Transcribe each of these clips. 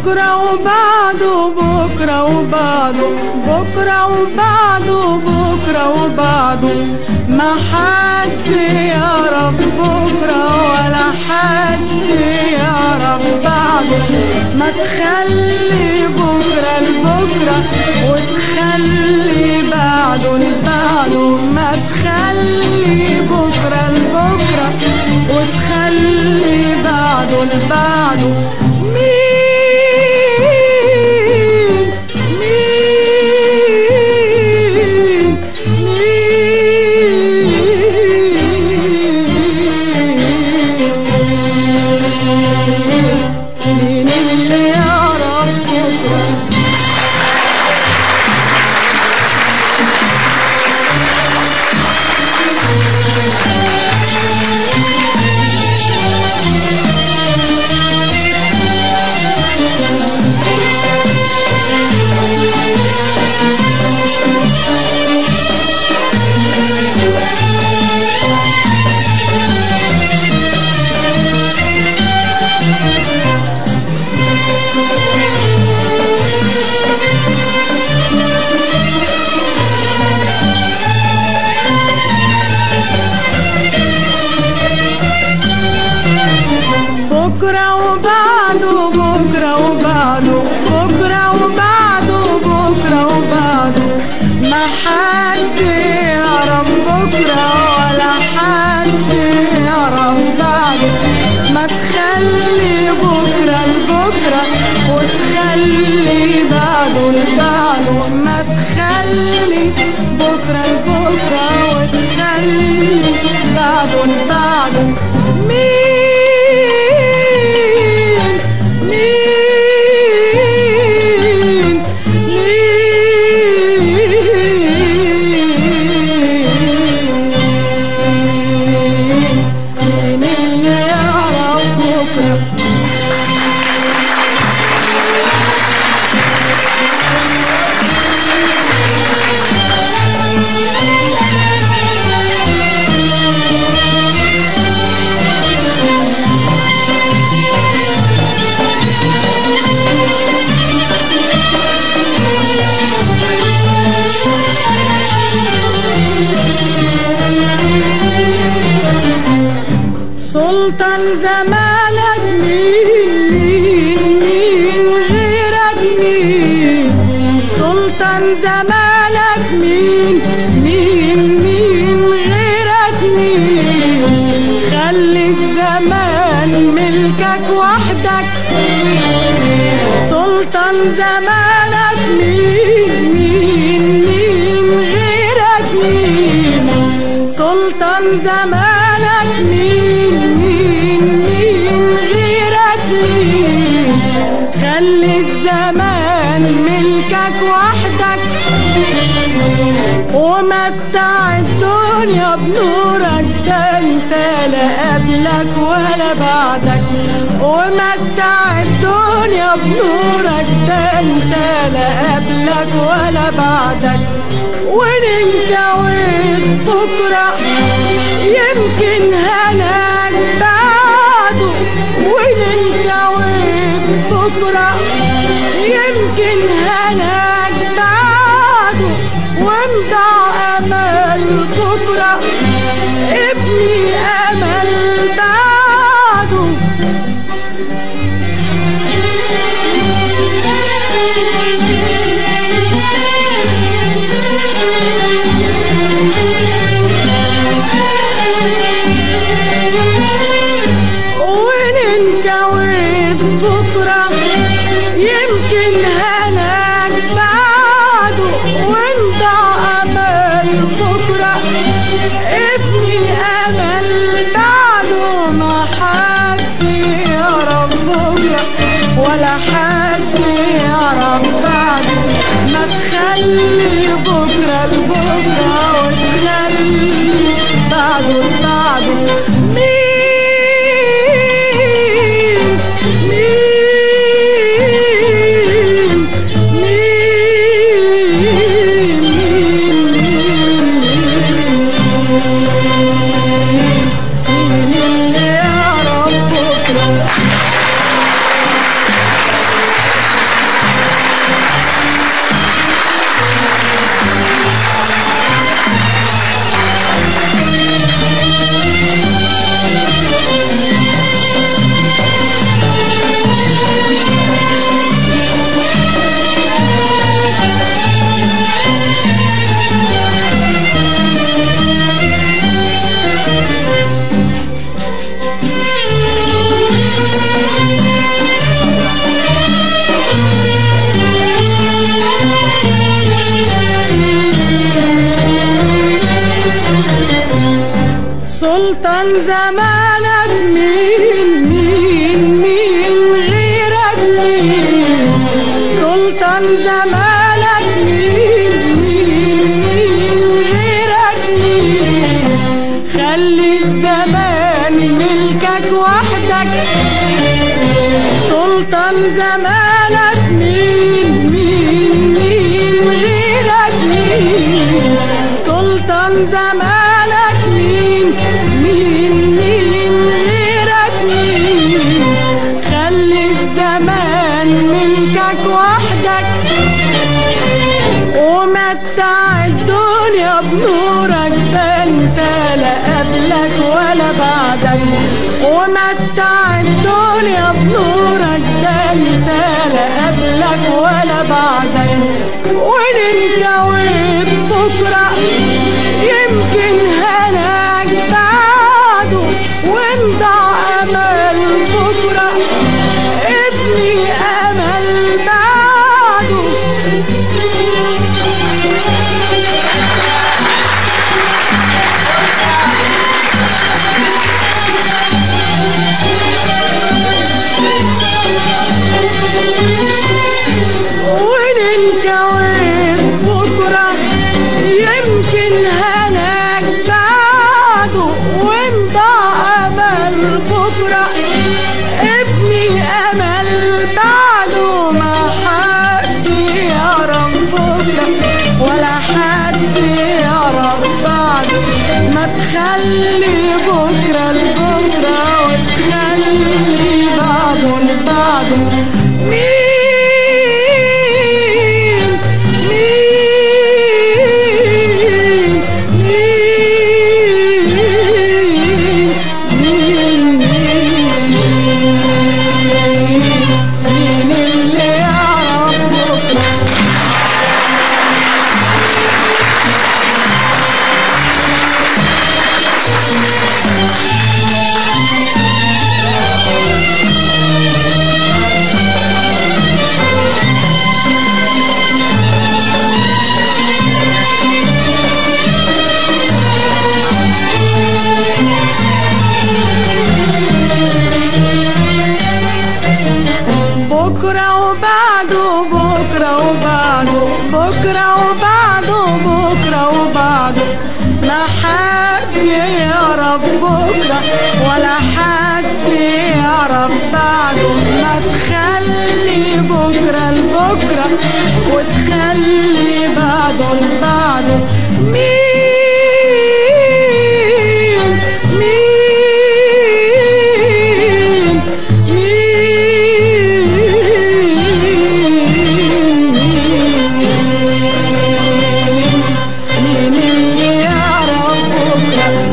بكرة وبعده بكرة وبعده بكرة وبعده بكرة وبعده ما حد يعرف بكرة ولا حد يعرف بعده ما تخلي بكرة لبكرة وتخلي بعده لبعده ما تخلي بكرة لبكرة وتخلي بعده لبعده مين مين مين مين اللي يعرف بكره بكرة وبعده بكرة وبعده بكرة وبعده بكرة وبعده ما حد يعرف بكرة ولا حد يعرف بعده ما تخلي بكرة لبكرة وتخلي بعده لبعده ما تخلي بكرة لبكرة وتخلي بعده لبعده مين مين مين مين اللي يعرف بكره سلطان زمانك مين مين مين غيرك مين سلطان زمانك مين مين مين غيرك مين خلي الزمان ملكك وحدك سلطان زمانك مين مين مين غيرك مين سلطان زمانك مين مين مين غيرك مين خلي الزمان ملكك وحدك ومتع الدنيا بنورك ده انت لا قبلك ولا بعدك ومتع الدنيا بنورك ده انت لا قبلك ولا بعدك وان انت وين بكره يمكن هناك بعده وان انت وين بكره يمكن هناك بعده وامضع امل بكره ابني امل بعده وين انكويت بكرة يمكن هناك بعده وانت امل بكرة ابني امل بعده ما حد يعرف بكرة ولا حد يعرف بعده ما تخلي بكرة لبكرة وتخلي بعده لبعده مين مين مين مين اللي يعرف بكره زمانك مين مين مين غيرك مين سلطان زمانك مين مين مين غيرك مين خلي الزمان ملكك وحدك سلطان زمانك مين مين مين غيرك مين سلطان زمانك مين مين مين غيرك مين خلي الزمان ملكك وحدك ومتع الدنيا بنورك ده انت لا قبلك ولا بعدك ومتع الدنيا بنورك ده انت لا قبلك ولا بعدك وننكوي بكرة يمكن هلاك بعده ونضع امل بكرة ابني امل بعده وننكوي بكرة يمكن هلاك بعده ونضع أمل بكرة ابني أمل بعده ما حد يعرف بكرة ولا حد يعرف بعده ما تخلي بكرة لبكرة وتخلي بعده لبعده مين مين مين مين اللي يعرف بكرة بكرة وبعده بكرة وبعده بكرة وبعده بكرة وبعده ما حد يعرف بكرة ولا حد يعرف بعده ما تخلي بكرة لبكرة وتخلي بعده لبعده مين مين مين مين اللي يعرف بكرة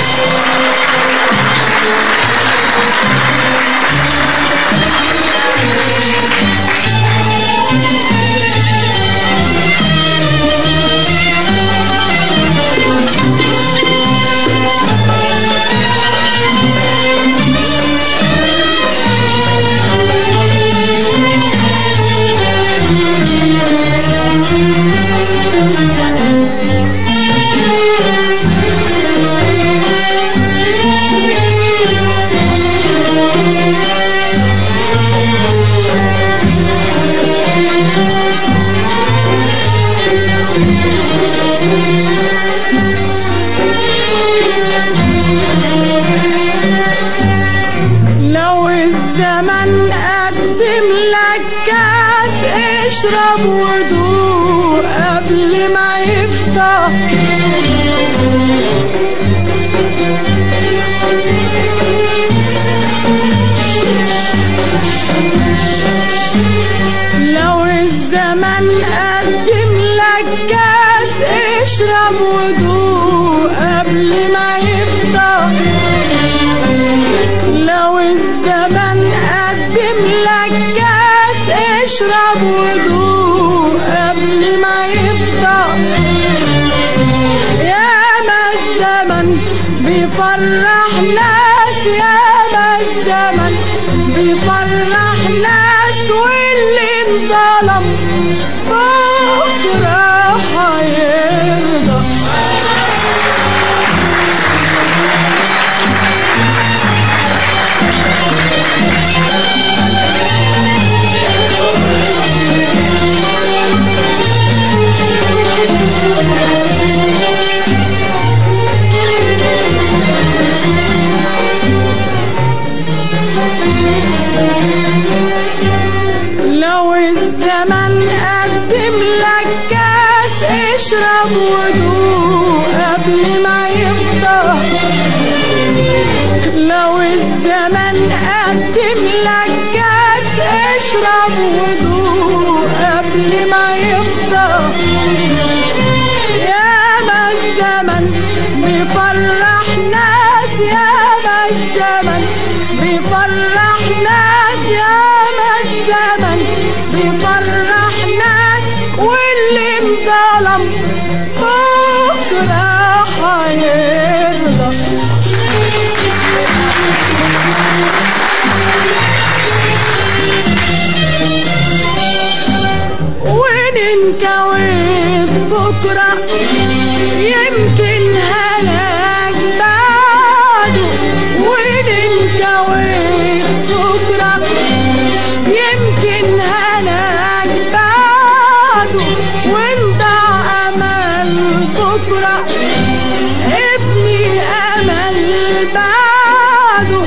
لو الزمن قدم لك كاس اشرب ودوق قبل ما يفتح لو الزمن قدم لك كاس اشرب ودوق قبل ما يفتح لو الزمن قدم لك كاس اشرب ودوق قبل ما يفضى يا ما الزمن بيفرح ناس يا ما الزمن بيفرح ناس واللي انظلم بكره هيرضى الزمن قدم لك كاس اشرب ودوق قبل ما يفضى لو الزمن قدم لك كاس اشرب ودوق قبل ما يفضى يا ما الزمن بيفرح ناس يا ما الزمن بيفرح ناس يا ما الزمن بيفرح ناس واللي انظلم بكره هيرضى وين انكويت بكرة يمكن هلاك بعده وين انكويت بكرة يمكن هلاك بعده وانت امل بكرة ابني امل بعده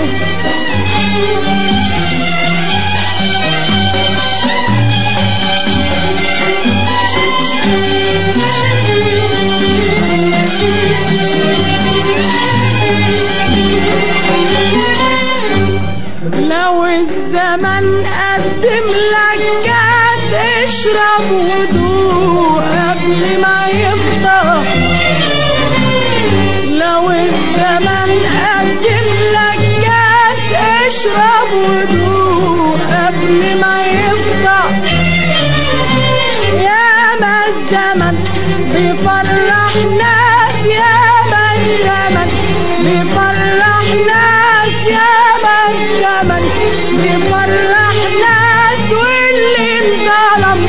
لو الزمن قدم لك كاس اشرب ودوق قبل ما يفضى لو الزمن قدم لك كاس اشرب ودوق قبل ما يفضى يا ما الزمن بيفرح ناس يا ما الزمن بيفرح ناس يا ما الزمن بيفرح ناس واللي انظلم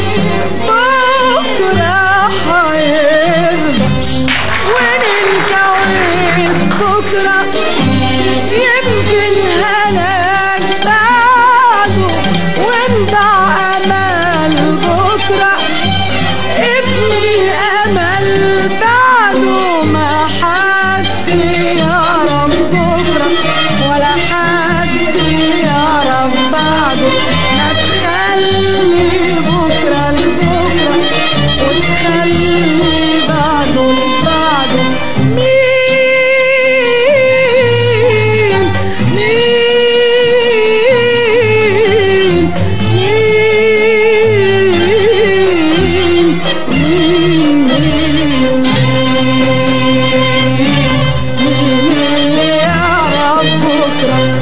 بكره هيرضى وين انكويت بكره يمكن هلاك بعده وانت امل بكره ابني امل بعده ما حد يعرف بكره ولا حد يعرف بعده ما تخلي بكره لبكره وتخلي بعده لبعده مين مين مين مين مين اللي يعرف بكره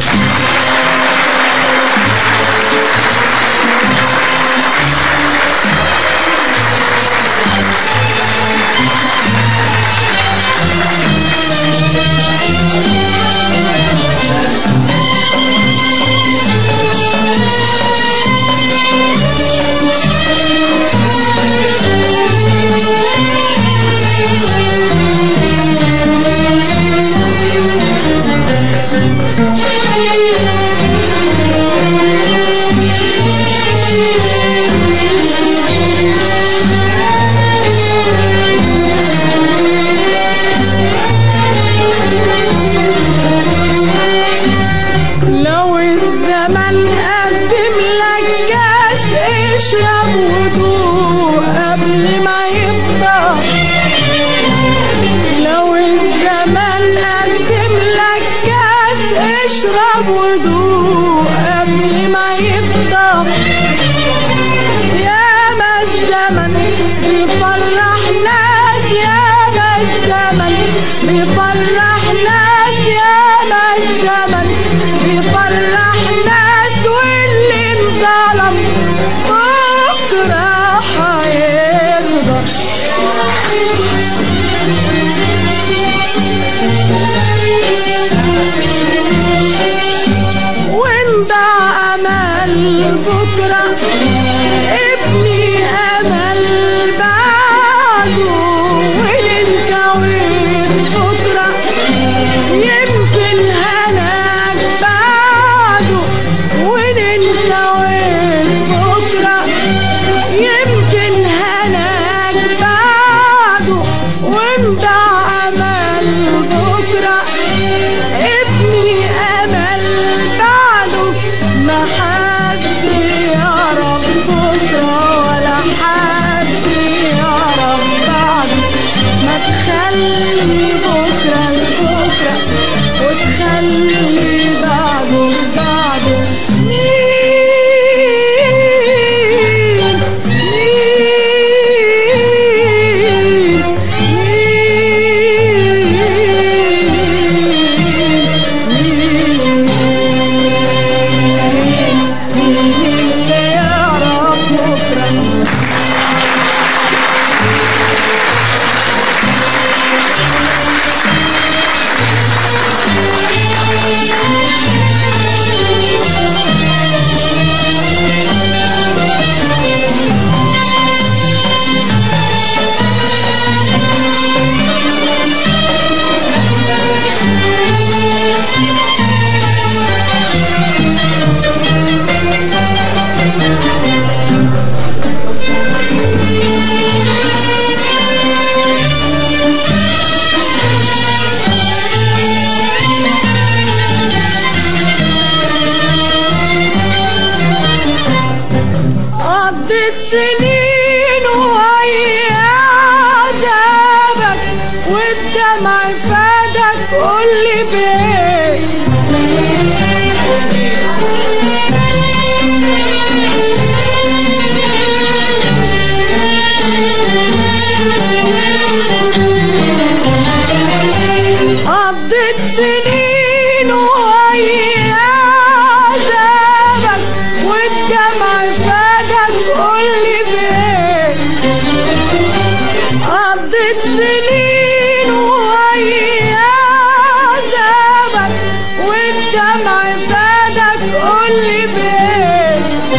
لو الزمن قدم لك كاس اشرب ودوق قبل ما يفضى لو الزمن قدم لك كاس اشرب ودوق قبل ما يفضى يا ما الزمن بيفرح ناس يا ما الزمن بيفرح ناس يا ما الزمن بيفرح ناس واللي انظلم بكره هيرضى وانت امل بكره ابني امل بعده وننكوين بكره يمكن هلاك بعده وننكوين بكره يمكن هلاك بعده وانت امل بكره ابني امل بعده ما حد يعرف بكره عدت سنين وهي عذابك والدمع فادك قولي بيه قضيت سنين وهي عذابك والدمع فادك قولي بيه قضيت سنين وهي عذابك والدمع فادك قولي بيه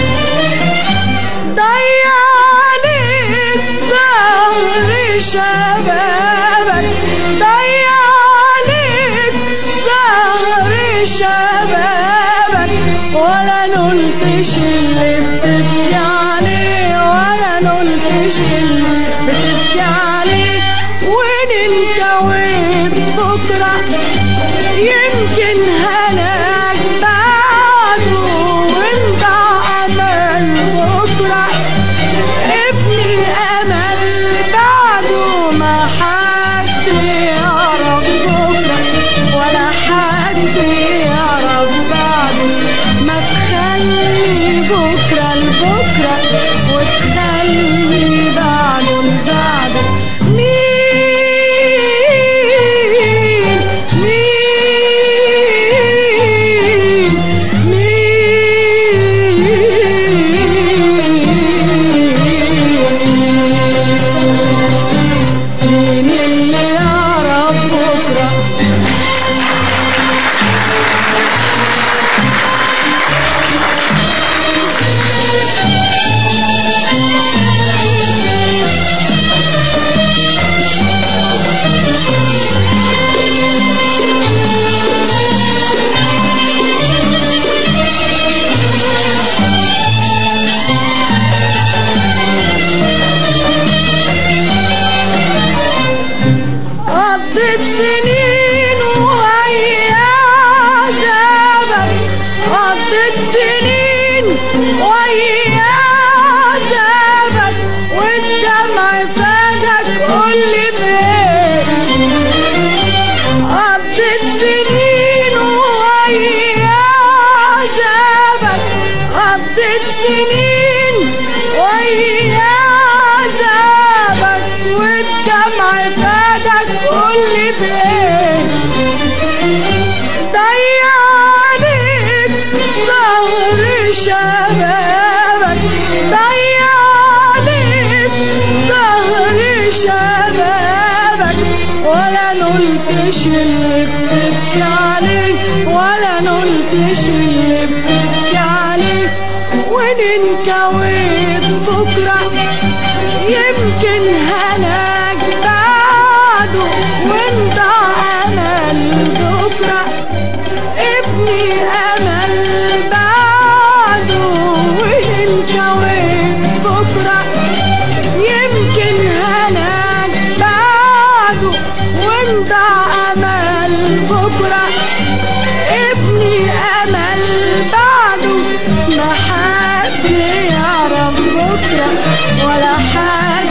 ضيع عليك زهر شبابك ضيع عليك زهر شبابك ولا نلتش اللي بتبكي عليه ولا نلتش اللي بتبكي عليه وين انكويت بكرة يمكن هلاك بعده وانت امل بكرة ابني امل بعده ما حد يعرف بكرة ولا حد يعرف بعده ما تخلي بكرة لبكرة وتخلي بعده لبعده مين مين مين مين اللي يعرف بكره قضيت سنين وهي عذابك قضيت سنين وهي عذابك والدمع فادك قولي بيه قضيت سنين وهي عذابك قضيت سنين وهي عذابك والدمع فادك قولي بيه ضيع عليك ظهر شبابك ضيع عليك ظهر شبابك ولا نلتش اللي بتبكي عليك ولا نلتش اللي بتبكي عليك وننكويت بكرة يمكن هلاك بعده وانت امل بكرة ابني امل بعده وننكويت بكرة يمكن هلاك بعده وانت امل بكرة ابني امل بعده ما حد يعرف بكرة ولا حد